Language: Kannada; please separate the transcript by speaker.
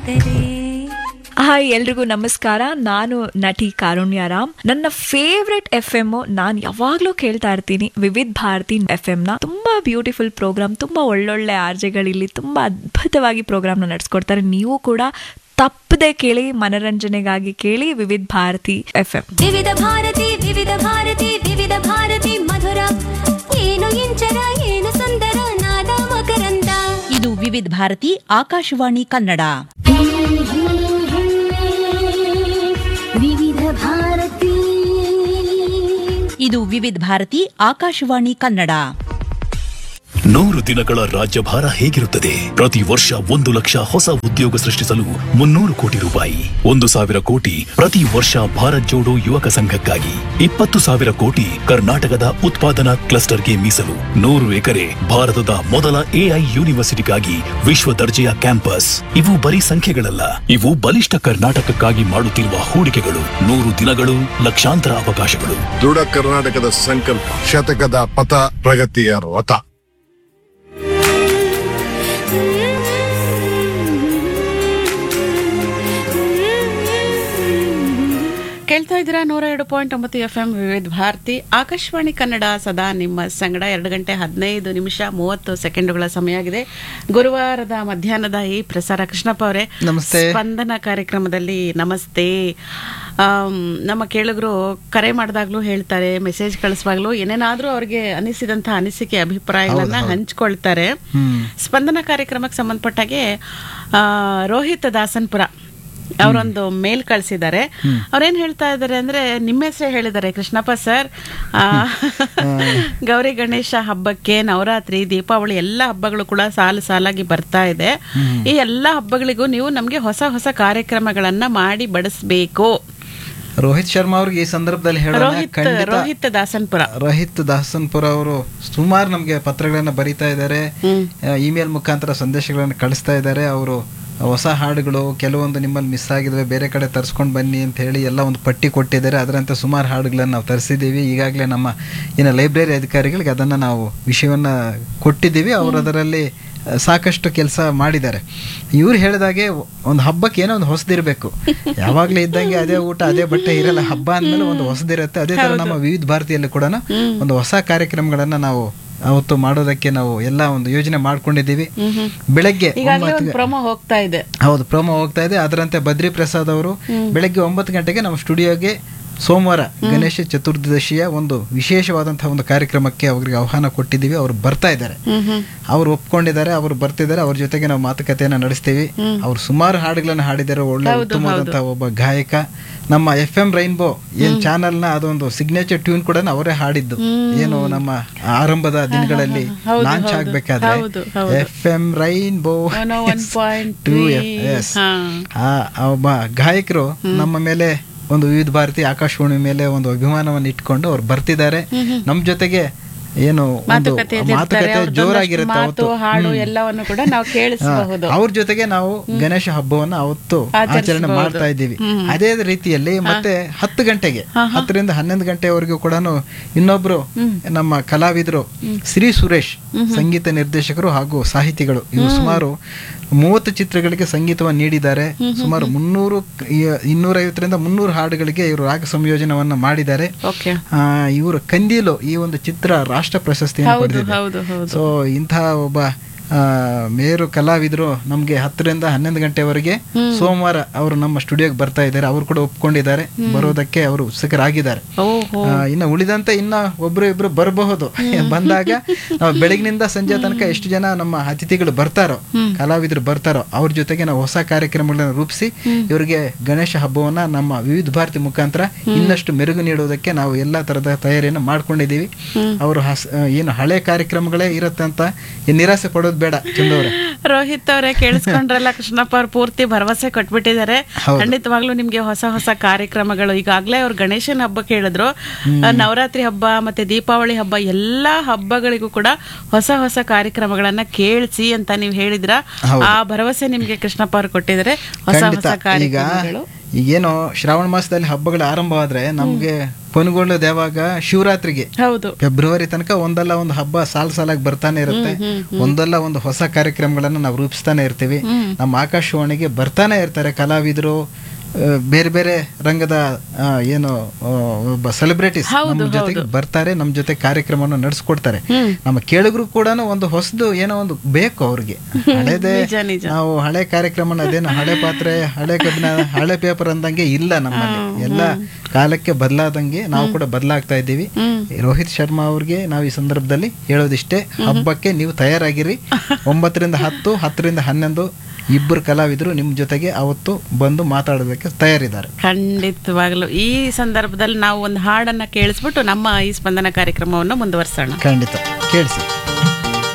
Speaker 1: ಕಾದರೆ
Speaker 2: ಹಾಯ್ ಎಲ್ರಿಗೂ ನಮಸ್ಕಾರ ನಾನು ನಟಿ ಕಾರುಣ್ಯರಾಮ್ ನನ್ನ ಫೇವ್ರೆಟ್ ಎಫ್ ಎಮ್ ನಾನು ಯಾವಾಗ್ಲೂ ಕೇಳ್ತಾ ಇರ್ತೀನಿ ವಿವಿಧ್ ಭಾರತಿ ಎಫ್ ಎಂ ನ ತುಂಬಾ ಬ್ಯೂಟಿಫುಲ್ ಪ್ರೋಗ್ರಾಮ್ ತುಂಬಾ ಒಳ್ಳೊಳ್ಳೆ ಆರ್ಜೆಗಳಿಲ್ಲಿ ತುಂಬಾ ಅದ್ಭುತವಾಗಿ ಪ್ರೋಗ್ರಾಮ್ನ ನಡೆಸ್ಕೊಡ್ತಾರೆ ನೀವು ಕೂಡ ತಪ್ಪದೆ ಕೇಳಿ ಮನರಂಜನೆಗಾಗಿ ಕೇಳಿ ವಿವಿಧ್ ಭಾರತಿ ಎಫ್ ಎಂ
Speaker 1: ವಿವಿಧ ಭಾರತಿ ವಿವಿಧ ಭಾರತಿ ವಿವಿಧ ಭಾರತಿ ಮಧುರ ಏನು ಇಂಚರ ಏನು ಸುಂದರ ನಾದ ಮಕರಂದ
Speaker 3: ಇದು ವಿವಿಧ ಭಾರತಿ ಆಕಾಶವಾಣಿ ಕನ್ನಡ
Speaker 1: ವಿವಿಧ ಭಾರತಿ
Speaker 3: ಇದು ವಿವಿಧ ಭಾರತಿ ಆಕಾಶವಾಣಿ ಕನ್ನಡ
Speaker 4: ನೂರು ದಿನಗಳ ರಾಜ್ಯಭಾರ ಹೇಗಿರುತ್ತದೆ ಪ್ರತಿ ವರ್ಷ ಒಂದು ಲಕ್ಷ ಹೊಸ ಉದ್ಯೋಗ ಸೃಷ್ಟಿಸಲು ಮುನ್ನೂರು ಕೋಟಿ ರೂಪಾಯಿ ಒಂದು ಸಾವಿರ ಕೋಟಿ ಪ್ರತಿ ವರ್ಷ ಭಾರತ್ ಜೋಡೋ ಯುವಕ ಸಂಘಕ್ಕಾಗಿ ಇಪ್ಪತ್ತು ಸಾವಿರ ಕೋಟಿ ಕರ್ನಾಟಕದ ಉತ್ಪಾದನಾ ಕ್ಲಸ್ಟರ್ಗೆ ಮೀಸಲು ನೂರು ಎಕರೆ ಭಾರತದ ಮೊದಲ ಎಐ ಯೂನಿವರ್ಸಿಟಿಗಾಗಿ ವಿಶ್ವ ದರ್ಜೆಯ ಕ್ಯಾಂಪಸ್ ಇವು ಬರೀ ಸಂಖ್ಯೆಗಳಲ್ಲ ಇವು ಬಲಿಷ್ಠ ಕರ್ನಾಟಕಕ್ಕಾಗಿ ಮಾಡುತ್ತಿರುವ ಹೂಡಿಕೆಗಳು ನೂರು ದಿನಗಳು ಲಕ್ಷಾಂತರ ಅವಕಾಶಗಳು
Speaker 5: ದೃಢ ಕರ್ನಾಟಕದ ಸಂಕಲ್ಪ ಶತಕದ ಪಥ ಪ್ರಗತಿಯ ರಥ
Speaker 6: ಕೇಳ್ತಾ ಇದ್ದೀರಾ ನೂರ ಎರಡು ಪಾಯಿಂಟ್ ಒಂಬತ್ತು ಎಫ್ ಎಂ ವಿವಿಧ ಭಾರತಿ ಆಕಾಶವಾಣಿ ಕನ್ನಡ ಸದಾ ನಿಮ್ಮ ಸಂಗಡ ಎರಡು ಗಂಟೆ ಹದಿನೈದು ನಿಮಿಷ ಮೂವತ್ತು ಸೆಕೆಂಡುಗಳ ಸಮಯ ಆಗಿದೆ ಗುರುವಾರದ ಮಧ್ಯಾಹ್ನದ ಈ ಪ್ರಸಾರ ಕೃಷ್ಣಪ್ಪ ಅವರೇ
Speaker 7: ನಮಸ್ತೆ.
Speaker 6: ಸ್ಪಂದನ ಕಾರ್ಯಕ್ರಮದಲ್ಲಿ ನಮಸ್ತೆ ಆಮ್, ನಮ್ಮ ಕೇಳುಗರು ಕರೆ ಮಾಡಿದಾಗ್ಲೂ ಹೇಳ್ತಾರೆ ಮೆಸೇಜ್ ಕಳಿಸುವಾಗ್ಲೂ ಏನೇನಾದ್ರೂ ಅವ್ರಿಗೆ ಅನಿಸಿದಂತಹ ಅನಿಸಿಕೆ ಅಭಿಪ್ರಾಯಗಳನ್ನ ಹಂಚ್ಕೊಳ್ತಾರೆ ಸ್ಪಂದನ ಕಾರ್ಯಕ್ರಮಕ್ಕೆ ಸಂಬಂಧಪಟ್ಟಾಗೆ ಆ, ರೋಹಿತ್ ದಾಸನ್ಪುರ ಅವರೊಂದು ಮೇಲ್ ಕಳಿಸಿದ್ದಾರೆ ಅವ್ರೇನ್ ಹೇಳ್ತಾ ಇದ್ದಾರೆ ಅಂದ್ರೆ ನಿಮ್ಮ ಹೆಸರೇ ಹೇಳಿದ್ದಾರೆ ಕೃಷ್ಣಪ್ಪ ಸರ್ ಆ, ಗೌರಿ ಗಣೇಶ ಹಬ್ಬಕ್ಕೆ ನವರಾತ್ರಿ ದೀಪಾವಳಿ ಎಲ್ಲ ಹಬ್ಬಗಳು ಕೂಡ ಸಾಲು ಸಾಲಾಗಿ ಬರ್ತಾ ಇದೆ ಈ ಎಲ್ಲ ಹಬ್ಬಗಳಿಗೂ ನೀವು ನಮ್ಗೆ ಹೊಸ ಹೊಸ ಕಾರ್ಯಕ್ರಮಗಳನ್ನ ಮಾಡಿ ಬಡಿಸ್ಬೇಕು
Speaker 7: ರೋಹಿತ್ ಶರ್ಮಾ ಅವ್ರಿಗೆ ಈ ಸಂದರ್ಭದಲ್ಲಿ ಹೇಳೋಣ
Speaker 6: ರೋಹಿತ್
Speaker 7: ಖಂಡಿತ
Speaker 6: ರೋಹಿತ್ ದಾಸನ್ಪುರ
Speaker 7: ರೋಹಿತ್ ದಾಸನ್ಪುರ ಅವರು ಸುಮಾರು ನಮಗೆ ಪತ್ರಗಳನ್ನ ಬರೀತಾ ಇದ್ದಾರೆ ಇಮೇಲ್ ಮುಖಾಂತರ ಸಂದೇಶಗಳನ್ನು ಕಳಿಸ್ತಾ ಇದ್ದಾರೆ ಅವರು ಹೊಸ ಹಾಡುಗಳು ಕೆಲವೊಂದು ನಿಮ್ಮಲ್ಲಿ ಮಿಸ್ ಆಗಿದ್ವೆ ಬೇರೆ ಕಡೆ ತರಿಸ್ಕೊಂಡು ಬನ್ನಿ ಅಂತ ಹೇಳಿ ಎಲ್ಲ ಒಂದು ಪಟ್ಟಿ ಕೊಟ್ಟಿದ್ದಾರೆ ಅದರಂತೆ ಸುಮಾರು ಹಾಡುಗಳನ್ನು ನಾವು ತರಿಸಿದ್ದೀವಿ ಈಗಾಗಲೇ ನಮ್ಮ ಏನು ಲೈಬ್ರರಿ ಅಧಿಕಾರಿಗಳಿಗೆ ಅದನ್ನು ನಾವು ವಿಷಯವನ್ನು ಕೊಟ್ಟಿದ್ದೀವಿ ಅವರು ಅದರಲ್ಲಿ ಆ, ಸಾಕಷ್ಟು ಕೆಲಸ ಮಾಡಿದ್ದಾರೆ ಇವ್ರು ಹೇಳಿದಾಗೆ ಒಂದು ಹಬ್ಬಕ್ಕೆ ಏನೋ ಒಂದು ಹೊಸದಿರಬೇಕು ಯಾವಾಗಲೇ ಇದ್ದಂಗೆ ಅದೇ ಊಟ ಅದೇ ಬಟ್ಟೆ ಇರಲ್ಲ ಹಬ್ಬ ಅಂದಮೇಲೆ ಒಂದು ಹೊಸದಿರುತ್ತೆ ಅದೇ ತರ ನಮ್ಮ ವಿವಿಧ ಭಾರತಿಯಲ್ಲಿ ಕೂಡ ಒಂದು ಹೊಸ ಕಾರ್ಯಕ್ರಮಗಳನ್ನ ನಾವು ಅವತ್ತು ಮಾಡೋದಕ್ಕೆ ನಾವು ಎಲ್ಲ ಒಂದು ಯೋಜನೆ ಮಾಡ್ಕೊಂಡಿದ್ದೀವಿ ಬೆಳಗ್ಗೆ
Speaker 6: ಈಗಾಗಲೇ
Speaker 7: ಒಂಬತ್ತು
Speaker 6: ಒಂದು ಪ್ರೊಮೋ ಹೋಗ್ತಾ ಇದೆ
Speaker 7: ಹೌದು ಪ್ರೋಮೋ ಹೋಗ್ತಾ ಇದೆ ಅದರಂತೆ ಬದ್ರಿ ಪ್ರಸಾದ್ ಅವರು ಬೆಳಗ್ಗೆ ಒಂಬತ್ತು ಗಂಟೆಗೆ ನಮ್ಮ ಸ್ಟುಡಿಯೋಗೆ ಸೋಮವಾರ ಗಣೇಶ ಚತುರ್ದಶಿಯ ಒಂದು ವಿಶೇಷವಾದಂತಹ ಒಂದು ಕಾರ್ಯಕ್ರಮಕ್ಕೆ ಅವರಿಗೆ ಆಹ್ವಾನ ಕೊಟ್ಟಿದ್ದೀವಿ ಅವರು ಬರ್ತಾ ಇದ್ದಾರೆ ಅವ್ರು ಒಪ್ಕೊಂಡಿದ್ದಾರೆ ಅವರು ಬರ್ತಿದ್ದಾರೆ ಅವ್ರ ಜೊತೆಗೆ ನಾವು ಮಾತುಕತೆಯನ್ನ ನಡೆಸ್ತೀವಿ ಅವ್ರು ಸುಮಾರು ಹಾಡುಗಳನ್ನ ಹಾಡಿದ್ದಾರೆ ಒಳ್ಳೆ ಉತ್ತಮವಾದಂತಹ ಒಬ್ಬ ಗಾಯಕ ನಮ್ಮ ಎಫ್ ಎಂ ರೈನ್ಬೋ ಏನ್ ಚಾನೆಲ್ ನ ಅದೊಂದು ಸಿಗ್ನೇಚರ್ ಟ್ಯೂನ್ ಕೂಡ ಅವರೇ ಹಾಡಿದ್ದು ಏನು ನಮ್ಮ ಆರಂಭದ ದಿನಗಳಲ್ಲಿ ಲಾಂಚ್ ಆಗ್ಬೇಕಾದ್ರೆ
Speaker 6: ಹೌದು, ಹೌದು.
Speaker 7: ಎಫ್ ಎಂ ರೈನ್ಬೋ
Speaker 6: 101.3 ಹಾ.
Speaker 7: ಆ ಒಬ್ಬ ಗಾಯಕರು ನಮ್ಮ ಮೇಲೆ ಒಂದು ವಿವಿಧ ಭಾರತಿ ಆಕಾಶವಾಣಿ ಮೇಲೆ ಒಂದು ಅಭಿಮಾನವನ್ನು ಇಟ್ಕೊಂಡು ಅವ್ರು ಬರ್ತಿದ್ದಾರೆ ನಮ್ ಜೊತೆಗೆ ಏನು ಒಂದು
Speaker 6: ಮಾತುಕತೆಯಲ್ಲಿ ಇರ್ತಾರೆ.
Speaker 7: ಮಾತುಕತೆ
Speaker 6: ಅವ್ರದ್ದೊಂದಷ್ಟು
Speaker 7: ಜೋರಾಗಿರುತ್ತೆ
Speaker 6: ಮಾತು
Speaker 7: ಅವತ್ತು
Speaker 6: ಹಾಡು
Speaker 7: ಹ್ಮ್.
Speaker 6: ಎಲ್ಲವನ್ನು ಕೂಡ ನಾವು ಕೇಳಿಸಬಹುದು
Speaker 7: ಅವ್ರ ಜೊತೆಗೆ ನಾವು ಗಣೇಶ ಹಬ್ಬವನ್ನ ಅವತ್ತು ಆಚರಣೆ
Speaker 6: ಆಚರಿಸ್ಬೋದು.
Speaker 7: ಮಾಡ್ತಾ ಇದ್ದೀವಿ ಅದೇ ರೀತಿಯಲ್ಲಿ ಮತ್ತೆ ಹತ್ತು ಗಂಟೆಗೆ ಹತ್ತರಿಂದ ಹನ್ನೊಂದು ಗಂಟೆವರೆಗೂ ಕೂಡ ಇನ್ನೊಬ್ರು ನಮ್ಮ ಕಲಾವಿದರು ಶ್ರೀ ಸುರೇಶ್ ಸಂಗೀತ ನಿರ್ದೇಶಕರು ಹಾಗೂ ಸಾಹಿತಿಗಳು ಇವರು ಸುಮಾರು ಮೂವತ್ತು ಚಿತ್ರಗಳಿಗೆ ಸಂಗೀತವನ್ನು ನೀಡಿದ್ದಾರೆ ಸುಮಾರು ಮುನ್ನೂರು ಇನ್ನೂರೈವತ್ತರಿಂದ ಮುನ್ನೂರು ಹಾಡುಗಳಿಗೆ ಇವರು ರಾಗ ಸಂಯೋಜನವನ್ನ ಮಾಡಿದ್ದಾರೆ
Speaker 6: ಓಕೆ
Speaker 7: ಆ, ಇವರು ಕಂದೀಲು ಈ ಒಂದು ಚಿತ್ರ ರಾಷ್ಟ್ರ ಪ್ರಶಸ್ತಿಯನ್ನು
Speaker 6: ಹೌದು
Speaker 7: ಪಡೆದಿದೆ
Speaker 6: ಹೌದು ಹೌದು
Speaker 7: ಸೊ ಇಂತಹ ಒಬ್ಬ ಆ, ಮೇರು ಕಲಾವಿದರು ನಮ್ಗೆ ಹತ್ತರಿಂದ ಹನ್ನೊಂದು ಗಂಟೆವರೆಗೆ ಸೋಮವಾರ ಅವರು ನಮ್ಮ ಸ್ಟುಡಿಯೋಗೆ ಬರ್ತಾ ಇದ್ದಾರೆ ಅವರು ಕೂಡ ಒಪ್ಕೊಂಡಿದ್ದಾರೆ ಬರೋದಕ್ಕೆ ಅವರು ಉತ್ಸುಕರಾಗಿದ್ದಾರೆ
Speaker 6: ಓಹೋ
Speaker 7: ಆ, ಇನ್ನು ಉಳಿದಂತೆ ಇನ್ನ ಒಬ್ರು ಇಬ್ರು ಬರಬಹುದು ಬಂದಾಗ ನಾವು ಬೆಳಗಿನಿಂದ ಸಂಜೆ ತನಕ ಎಷ್ಟು ಜನ ನಮ್ಮ ಅತಿಥಿಗಳು ಬರ್ತಾರೋ ಕಲಾವಿದರು ಬರ್ತಾರೋ ಅವ್ರ ಜೊತೆಗೆ ನಾವು ಹೊಸ ಕಾರ್ಯಕ್ರಮಗಳನ್ನ ರೂಪಿಸಿ ಇವರಿಗೆ ಗಣೇಶ ಹಬ್ಬವನ್ನ ನಮ್ಮ ವಿವಿಧ ಭಾರತಿ ಮುಖಾಂತರ ಇನ್ನಷ್ಟು ಮೆರುಗು ನೀಡುವುದಕ್ಕೆ ನಾವು ಎಲ್ಲಾ ತರದ ತಯಾರಿಯನ್ನು ಮಾಡ್ಕೊಂಡಿದ್ದೀವಿ ಅವರು ಹಸ್- ಆ, ಏನು ಹಳೆ ಕಾರ್ಯಕ್ರಮಗಳೇ ಇರುತ್ತೆ ಅಂತ ಏನ್ ನಿರಾಸೆ ಪಡೋದು ಬೇಡ ಚಂದವ್ರೆ
Speaker 6: ರೋಹಿತ್ ಅವರೇ ಕೇಳಿಸ್ಕೊಂಡ್ರಲ್ಲ ಕೃಷ್ಣಪ್ಪ ಅವ್ರು ಪೂರ್ತಿ ಭರವಸೆ ಕೊಟ್ಬಿಟ್ಟಿದ್ದಾರೆ
Speaker 7: ಹೌದು.
Speaker 6: ಖಂಡಿತವಾಗ್ಲೂ ನಿಮ್ಗೆ ಹೊಸ ಹೊಸ ಕಾರ್ಯಕ್ರಮಗಳು ಈಗಾಗ್ಲೇ ಅವ್ರು ಗಣೇಶನ ಹಬ್ಬ ಕೇಳಿದ್ರು ಆ, ನವರಾತ್ರಿ ಹಬ್ಬ ಮತ್ತೆ ದೀಪಾವಳಿ ಹಬ್ಬ ಎಲ್ಲಾ ಹಬ್ಬಗಳಿಗೂ ಕೂಡ ಹೊಸ ಹೊಸ ಕಾರ್ಯಕ್ರಮಗಳನ್ನ ಕೇಳಿಸಿ ಅಂತ ನೀವು ಹೇಳಿದ್ರ
Speaker 7: ಹೌದು.
Speaker 6: ಆ ಭರವಸೆ ನಿಮ್ಗೆ ಕೃಷ್ಣಪ್ಪ ಅವ್ರು ಕೊಟ್ಟಿದ್ದಾರೆ ಹೊಸ
Speaker 7: ಖಂಡಿತ
Speaker 6: ಹೊಸ
Speaker 7: ಈಗ
Speaker 6: ಕಾರ್ಯಕ್ರಮಗಳು
Speaker 7: ಈಗೇನೋ ಶ್ರಾವಣ ಮಾಸದಲ್ಲಿ ಹಬ್ಬಗಳು ಆರಂಭವಾದ್ರೆ ನಮ್ಗೆ ಕೊನೆಗೊಳ್ಳೋದು ಯಾವಾಗ ಶಿವರಾತ್ರಿಗೆ
Speaker 6: ಹೌದು
Speaker 7: ಫೆಬ್ರವರಿ ತನಕ ಒಂದಲ್ಲ ಒಂದು ಹಬ್ಬ ಸಾಲ್ ಸಾಲಾಗಿ ಬರ್ತಾನೆ ಇರುತ್ತೆ ಒಂದಲ್ಲ ಒಂದು ಹೊಸ ಕಾರ್ಯಕ್ರಮಗಳನ್ನ ನಾವು ರೂಪಿಸ್ತಾನೆ ಇರ್ತೀವಿ ನಮ್ಮ ಆಕಾಶವಾಣಿಗೆ ಬರ್ತಾನೆ ಇರ್ತಾರೆ ಕಲಾವಿದರು ಆ, ಬೇರೆ ಬೇರೆ ರಂಗದ ಆ, ಏನು ಆ, ಒಬ್ಬ ಸೆಲೆಬ್ರಿಟೀಸ್ ನಮ್ಮ ಜೊತೆಗೆ ಬರ್ತಾರೆ ನಮ್ಮ ಜೊತೆ ಕಾರ್ಯಕ್ರಮವನ್ನು ನಡೆಸ್ಕೊಡ್ತಾರೆ ನಮ್ಮ ಕೇಳಿದ್ರು ಕೂಡ ಒಂದು ಹೊಸದು ಏನೋ ಒಂದು ಬೇಕು ಅವ್ರಿಗೆ ಹಳೇದೇ
Speaker 6: ನಿಜ, ನಿಜ.
Speaker 7: ನಾವು ಹಳೆ ಕಾರ್ಯಕ್ರಮನ ಅದೇನು ಹಳೆ ಪಾತ್ರೆ ಹಳೆ ಕಬ್ಬಿಣ ಹಳೆ ಪೇಪರ್ ಅಂದಂಗೆ ಇಲ್ಲ ನಮ್ಮಲ್ಲಿ ಎಲ್ಲ ಕಾಲಕ್ಕೆ ಬದಲಾದಂಗೆ ನಾವು ಕೂಡ ಬದಲಾಗ್ತಾ ಇದ್ದೀವಿ ರೋಹಿತ್ ಶರ್ಮಾ ಅವ್ರಿಗೆ ನಾವು ಈ ಸಂದರ್ಭದಲ್ಲಿ ಹೇಳೋದಿಷ್ಟೇ ಹಬ್ಬಕ್ಕೆ ನೀವು ತಯಾರಾಗಿರಿ ಒಂಬತ್ತರಿಂದ ಹತ್ತು ಹತ್ತರಿಂದ ಹನ್ನೊಂದು ಇಬ್ಬರು ಕಲಾವಿದರು ನಿಮ್ಮ ಜೊತೆಗೆ ಅವತ್ತು ಬಂದು ಮಾತಾಡೋದಕ್ಕೆ ತಯಾರಿದ್ದಾರೆ
Speaker 6: ಖಂಡಿತವಾಗ್ಲು ಈ ಸಂದರ್ಭದಲ್ಲಿ ನಾವು ಒಂದು ಹಾಡನ್ನ ಕೇಳಿಸ್ಬಿಟ್ಟು ನಮ್ಮ ಈ ಸ್ಪಂದನ ಕಾರ್ಯಕ್ರಮವನ್ನು ಮುಂದುವರಿಸೋಣ
Speaker 7: ಖಂಡಿತ ಕೇಳಿಸಿ